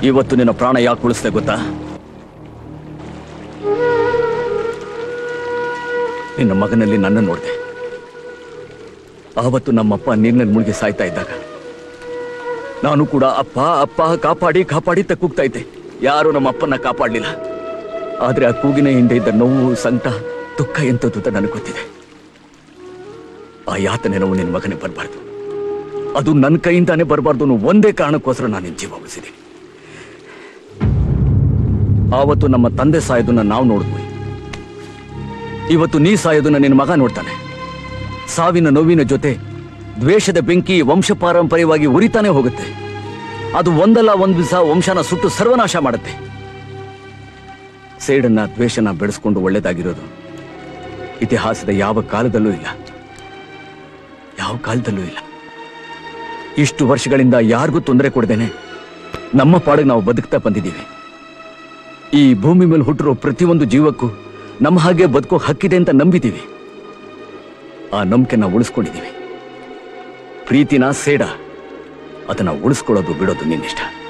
ಇವತ್ತು ನಿನ್ನ ಪ್ರಾಣ ಯಾಕೆ ಉಳಿಸ್ದೆ ಗೊತ್ತಾ ನಿನ್ನ ಮಗನಲ್ಲಿ ನನ್ನ ನೋಡಿದೆ ಆವತ್ತು ನಮ್ಮಪ್ಪ ನೀರಿನಲ್ಲಿ ಮುಳುಗಿ ಸಾಯ್ತಾ ಇದ್ದಾಗ ನಾನು ಕೂಡ ಅಪ್ಪ ಅಪ್ಪ ಕಾಪಾಡಿ ಕಾಪಾಡಿ ತಕ್ಕೂಗ್ತಾ ಇದ್ದೆ ಯಾರು ನಮ್ಮ ಅಪ್ಪನ ಕಾಪಾಡಲಿಲ್ಲ ಆದ್ರೆ ಆ ಕೂಗಿನ ಹಿಂದೆ ಇದ್ದ ನೋವು ಸಂಕಟ ದುಃಖ ಎಂಥದ್ದು ಅಂತ ನನಗೆ ಗೊತ್ತಿದೆ ಆ ಯಾತನೆ ನೋವು ನಿನ್ನ ಮಗನಿಗೆ ಬರಬಾರ್ದು ಅದು ನನ್ನ ಕೈಯಿಂದಾನೇ ಬರಬಾರ್ದು ಅನ್ನೋ ಒಂದೇ ಕಾರಣಕ್ಕೋಸ್ಕರ ನಾನು ನಿನ್ನ ಜೀವ ಉಳಿಸಿದೆ ಆವತ್ತು ನಮ್ಮ ತಂದೆ ಸಾಯೋದನ್ನ ನಾವು ನೋಡಿದ್ವಿ ಇವತ್ತು ನೀ ಸಾಯೋದನ್ನ ನಿನ್ನ ಮಗ ನೋಡ್ತಾನೆ ಸಾವಿನ ನೋವಿನ ಜೊತೆ ದ್ವೇಷದ ಬೆಂಕಿ ವಂಶ ಪಾರಂಪರ್ಯವಾಗಿ ಉರಿತಾನೆ ಹೋಗುತ್ತೆ ಅದು ಒಂದಲ್ಲ ಒಂದು ದಿವಸ ವಂಶನ ಸುಟ್ಟು ಸರ್ವನಾಶ ಮಾಡುತ್ತೆ ಸೇಡನ್ನ ದ್ವೇಷನ ಬೆಳೆಸ್ಕೊಂಡು ಒಳ್ಳೇದಾಗಿರೋದು ಇತಿಹಾಸದ ಯಾವ ಕಾಲದಲ್ಲೂ ಇಲ್ಲ ಯಾವ ಕಾಲದಲ್ಲೂ ಇಲ್ಲ ಇಷ್ಟು ವರ್ಷಗಳಿಂದ ಯಾರಿಗೂ ತೊಂದರೆ ಕೊಡ್ದೇನೆ ನಮ್ಮ ಪಾಡಿಗೆ ನಾವು ಬದುಕ್ತಾ ಬಂದಿದ್ದೀವಿ ಈ ಭೂಮಿ ಮೇಲೆ ಹುಟ್ಟಿರೋ ಪ್ರತಿಯೊಂದು ಜೀವಕ್ಕೂ ನಮ್ಮ ಹಾಗೆ ಬದುಕೋ ಹಕ್ಕಿದೆ ಅಂತ ನಂಬಿದ್ದೀವಿ ಆ ನಂಬಿಕೆ ನಾವು ಉಳಿಸ್ಕೊಂಡಿದ್ದೀವಿ ಪ್ರೀತಿನ ಸೇಡ ಅದನ್ನ ಉಳಿಸ್ಕೊಳ್ಳೋದು ಬಿಡೋದು ನಿನ್ನಿಷ್ಟ